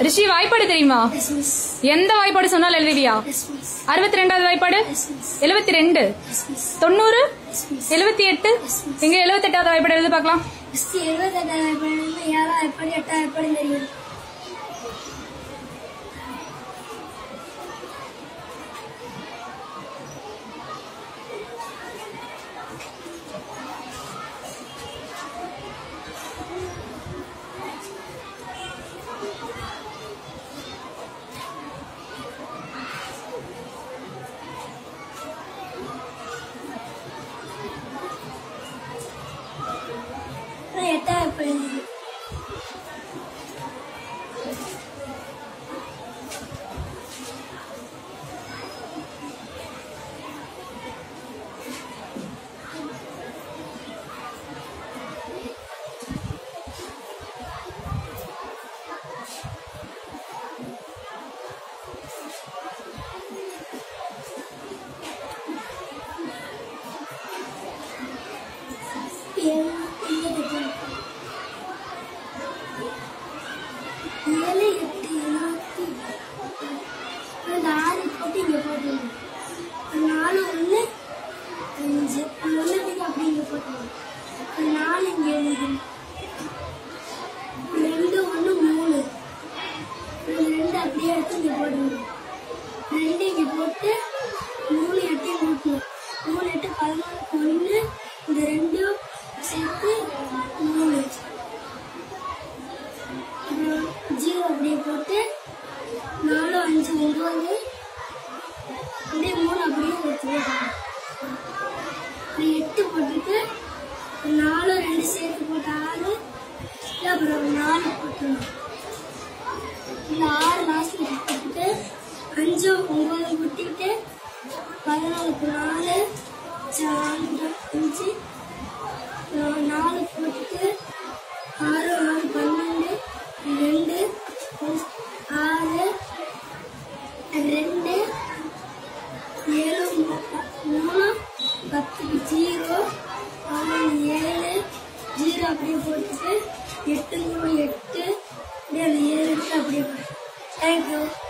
ரிஷி வாய்ப்பாடு தெரியுமா yes miss எந்த வாய்ப்பாடு சொன்னாலும் எழுதுவியா எஸ் மிஸ் அறுபத்தி ரெண்டாவது வாய்ப்பாடு எஸ் மிஸ் எழுபத்தி ரெண்டு எஸ் மிஸ் தொண்ணூறு எஸ் மிஸ் எழுபத்தி எட்டு இங்க எழுபத்தி எட்டாவது வாய்ப்பாடு எழுதி பார்க்கலாம் மிஸ் எழுபத்தெட்டாவது எப்படி ஏழாவது எப்படி எட்டாவது எப்படி தெரியும் அப்புறம் எட்டாவது எப்படி தெரியும் ஏழு எட்டு ஏழு எட்டு எழுபத்தி அந்த ஆறு போட்டு இங்கே போட்டுருங்க நாலு ஒன்று அஞ்சு அந்த ஒன்று நீங்கள் அப்படி இங்கே போட்டுருங்க அந்த நாலு இங்கே எழுதுங்க ரெண்டு ஒன்று மூணு இந்த ரெண்டு அப்படியே எடுத்து இங்கே போட்டுருங்க ரெண்டு இங்கே போட்டு மூணு எட்டையும் கூட்டணும் மூணு எட்டு பதினாலு ஒன்று இந்த ரெண்டும் சேர்த்து மூணு அப்புறம் ஜீரோ அப்படியே போட்டு நாலு அஞ்சு ஒன்பது அப்படியே மூணு அப்படியே வச்சுருக்கோம் அப்புறம் எட்டு போட்டுட்டு நாலு ரெண்டு சேர்த்து போட்டு ஆறு அப்புறம் நாலு போட்டுருணும் இந்த ஆறு லாஸ்ட்ல போட்டுட்டு அஞ்சு ஒன்பது குட்டிட்டு பதினாலுக்கு நாலு சாந்து அஞ்சு அப்புறம் நாலு போட்டுட்டு ஆறு ஆறு பன்னெண்டு ரெண்டு ஆறு ரெண்டு ஏழு மு- மூணு பத்து ஜீரோ ஆறு ஏழு ஜீரோ அப்படியே போட்டுட்டு எட்டு மூணு எட்டு அப்படியே அந்த ஏழு எடுத்து அப்படியே போட்டு தேங்க்யூ